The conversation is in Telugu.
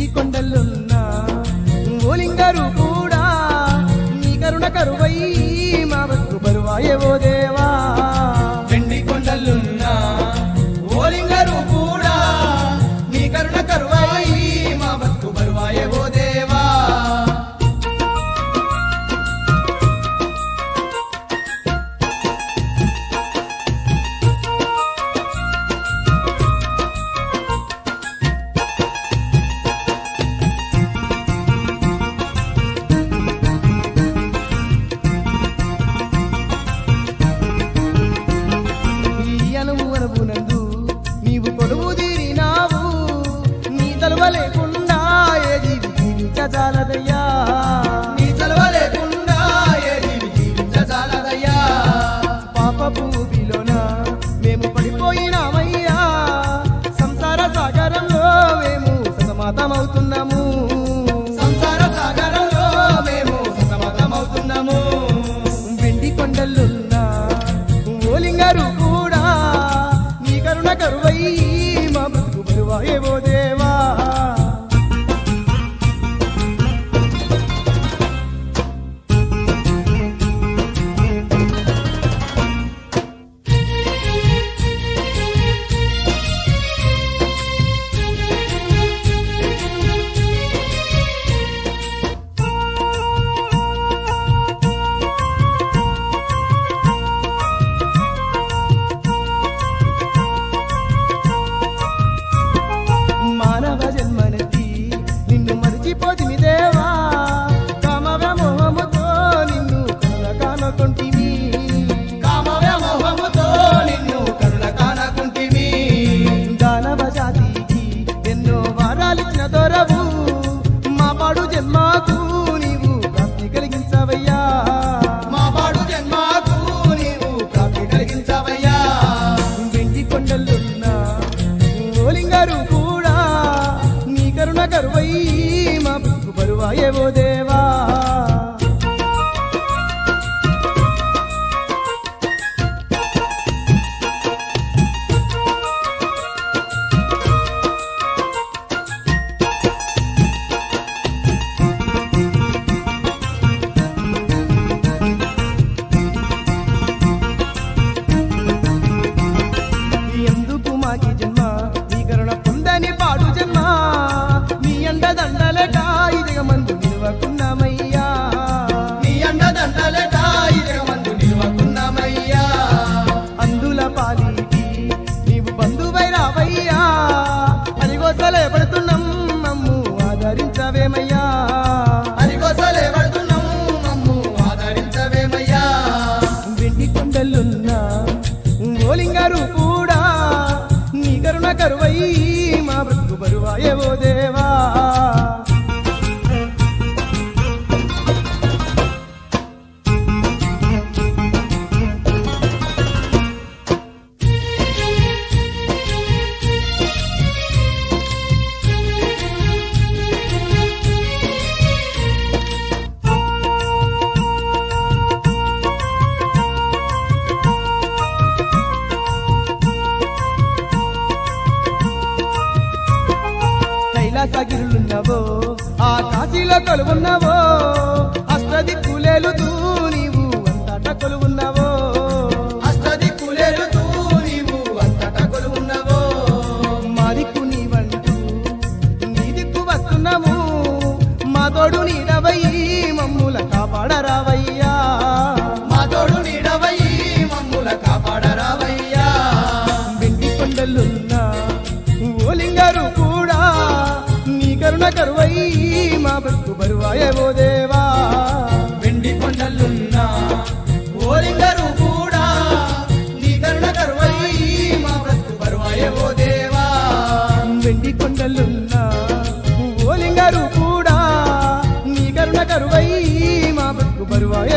కొండలున్నా ఓలింగారు కూడా నీ కరుణ కరువై మా బతుకు బరువాయవో దేవా వెండి కొండలున్నా ఓలింగరు కూడా నీ కరుణ కరువాయి మా బతుకు బరువాయే ఓ దేవా ఈ అనువు అనువునందు నీవు కొలువు తీరినావు నీ తలువ లేకుండా ఏ జీవి జీవించజాలదయ్యా నీ చలవ లేకుండా ఏ జీవి జీవించజాలదయ్యా పాపపు ఊబిలోన మేము పడిపోయినామయ్యా సంసార సాగరంలో మేము సతమతమవుతున్నాము సంసార సాగరంలో మేము సతమతమవుతున్నాము వెండి కొండలున్నా ఓలింగారు కూడా నీ కరుణ కరువై మా బ్రతుకు బరువాయేవో దేవా మానవ జన్మనెత్తి నిన్ను మరిచిపోతిమి దేవా కామ వ్యామోహముతో నిన్ను కలకానకుంటిమి కామ వ్యామోహముతో నిన్ను కరుణ కానకుంటిమి దానవ జాతికి ఎన్నో వారాలిచ్చిన దొరవు మా పాడు జన్మకు నీవు ప్రాప్తి కలిగించవయ్యా మా పాడు జన్మకు నీవు ప్రాప్తి కలిగించవయ్యా వెండి కొండలున్న ఓలింగారు కూడా నీ కరుణ కరువై మా బ్రతుకు బరువాయేవో దేవా ఎందుకు మాకి జన్మ నీ కరుణ పొందని పాడు జన్మ నీ అండ దండలట ఇదిగమందు నిలవకున్నామయ్యా నీ అండదండలట ఇరగమందు నిలవకున్నామయ్యా అందుల పాలిటి నీవు బంధువై రావయ్యా అదిగోసలే పడుతున్నాం మమ్ము ఆదరించవేమయ్యా అరిగోసలే పడుతున్నాం మమ్ము ఆదరించవేమయ్యా వెండి కొండలున్నా ఓలింగారు కూడా నీ కరుణ కరువై మా బ్రతుకు బరువాయేవో దేవా కైలాసగిరులున్నవో ఆ కాశీలో కొలువున్నవో అష్టదిక్కులేలుతూ నీవు అంతట కొలువున్నవో అష్టదిక్కులేలుతూ నీవు అంతట కొలువున్నవో మా దిక్కు నీవంటూ నీ దిక్కు వస్తున్నాము మా తోడు నీడవయ్యి మమ్ముల కాపాడరావయ్యా మా తోడు నీడవయ్యి మమ్ముల కాపాడరావయ్యా వెండి కొండలున్నా ఓలింగారు కూడా నీ కరుణ కరువై మా బతుకు బరువాయేవో దేవా వెండి కొండలున్నా ఓలింగరు కూడా నీ కరుణ కరువయ్యి మా బ్రతుకు బరువాయే ఓ దేవా వెండి కొండలున్నా ఓలింగారు కూడా నీ కరుణ కరువై మా బతుకు బరువాయ